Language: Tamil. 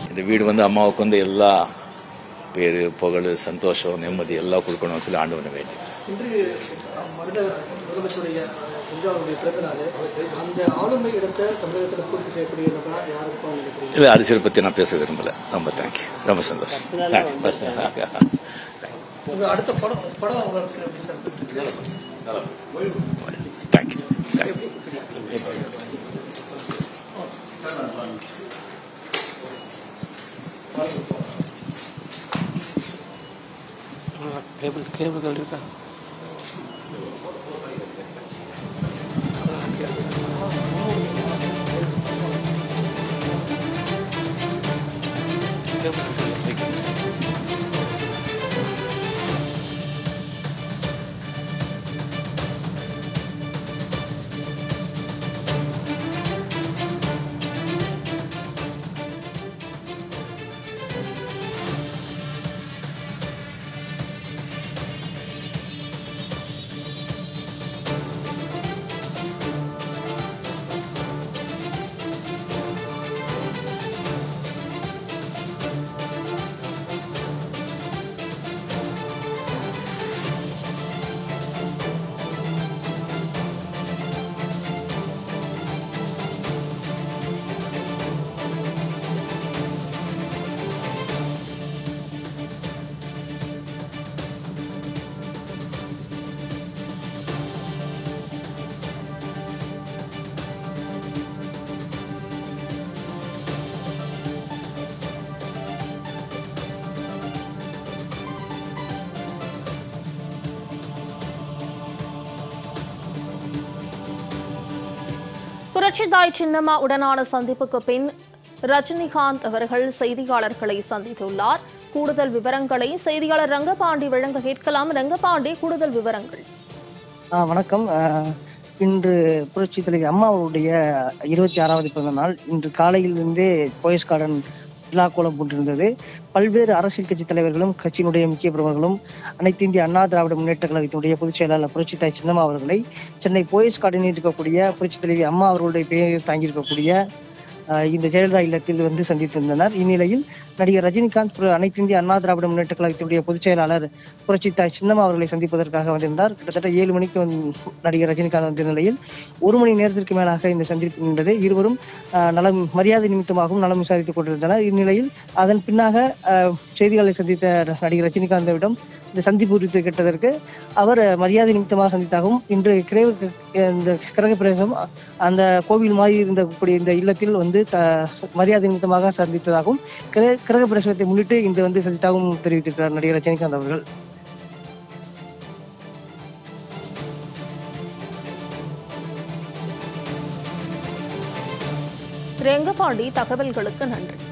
இந்த வீடு வந்து அம்மாவுக்கு வந்து எல்லா பேரு புகழ் சந்தோஷம் நிம்மதி எல்லாம் கொடுக்கணும்னு சொல்லி ஆண்டவனை வேண்டி இன்று மருத முதலமைச்சருடைய இந்தியாவுடைய பிறந்த நாள் அந்த ஆளுமை இடத்தை தமிழகத்தில் பூர்த்தி செய்யக்கூடிய நபரா யாருக்கும் நினைக்கிறீங்க இல்லை அரசியல் பற்றி நான் பேச விரும்பல ரொம்ப தேங்க்யூ ரொம்ப சந்தோஷம் Thank you. உங்க அடுத்த படம் படம் உங்களுக்கு எப்படி சார் தேங்க்யூ தேங்க்யூ கேபிள் கேபிள்கள் இருக்கா புரட்சிதாய் சின்னம்மா உடனான சந்திப்புக்கு பின் ரஜினிகாந்த் அவர்கள் செய்தியாளர்களை சந்தித்துள்ளார் கூடுதல் விவரங்களை செய்தியாளர் ரங்கபாண்டி வழங்க கேட்கலாம் ரங்கபாண்டி கூடுதல் விவரங்கள் ஆ வணக்கம் ஆ, இன்று புரட்சி தலைவி அம்மாவுடைய இருபத்தி ஆறாவது பிறந்த நாள் இன்று காலையிலிருந்தே போயஸ் கார்டன் விழா கோலம் போட்டிருந்தது பல்வேறு அரசியல் கட்சி தலைவர்களும் கட்சியினுடைய முக்கிய பிரமுகர்களும் அனைத்து இந்திய அண்ணா திராவிட முன்னேற்ற கழகத்தினுடைய பொதுச் செயலாளர் புரட்சி தாய் சின்னம்மா அவர்களை சென்னை போயஸ் கார்டனில் இருக்கக்கூடிய புரட்சி தலைவி அம்மா அவர்களுடைய பெயரில் தாங்கியிருக்கக்கூடிய ஆ, இந்த ஜெயலலிதா இல்லத்தில் வந்து சந்தித்திருந்தனர் இந்நிலையில் நடிகர் ரஜினிகாந்த் புர- அனைத்து இந்திய அண்ணா திராவிட முன்னேற்ற கழகத்தினுடைய பொதுச் செயலாளர் புரட்சி தாய் சின்னம்மா அவர்களை சந்திப்பதற்காக வந்திருந்தார் கிட்டத்தட்ட ஏழு மணிக்கு வந்து நடிகர் ரஜினிகாந்த் வந்த நிலையில் ஒரு மணி நேரத்திற்கு மேலாக இந்த சந்திப்பு நின்றது இருவரும் ஆஹ், நலம் மரியாதை நிமித்தமாகவும் நலம் விசாரித்துக் கொண்டிருந்தனர் இந்நிலையில் அதன் பின்னாக ஆஹ், செய்திகளை சந்தித்த நடிகர் ரஜினிகாந்திடம் இந்த சந்திப்பு குறித்து கேட்டதற்கு அவர் அஹ், மரியாதை நிமித்தமாக சந்தித்தாகவும் இன்று கிரக இந்த கிரக பிரவேசம் அந்த கோவில் மாதிரி இருந்தக்கூடிய இந்த இல்லத்தில் வந்து த- மரியாதை நிமித்தமாக சந்தித்ததாகவும் கிர- கிரக பிரவேசத்தை முன்னிட்டு இன்று வந்து சந்தித்தாகவும் தெரிவித்திருக்கிறார் நடிகர் ரஜினிகாந்த் அவர்கள் ரங்கபாண்டி தகவல்களுக்கு நன்றி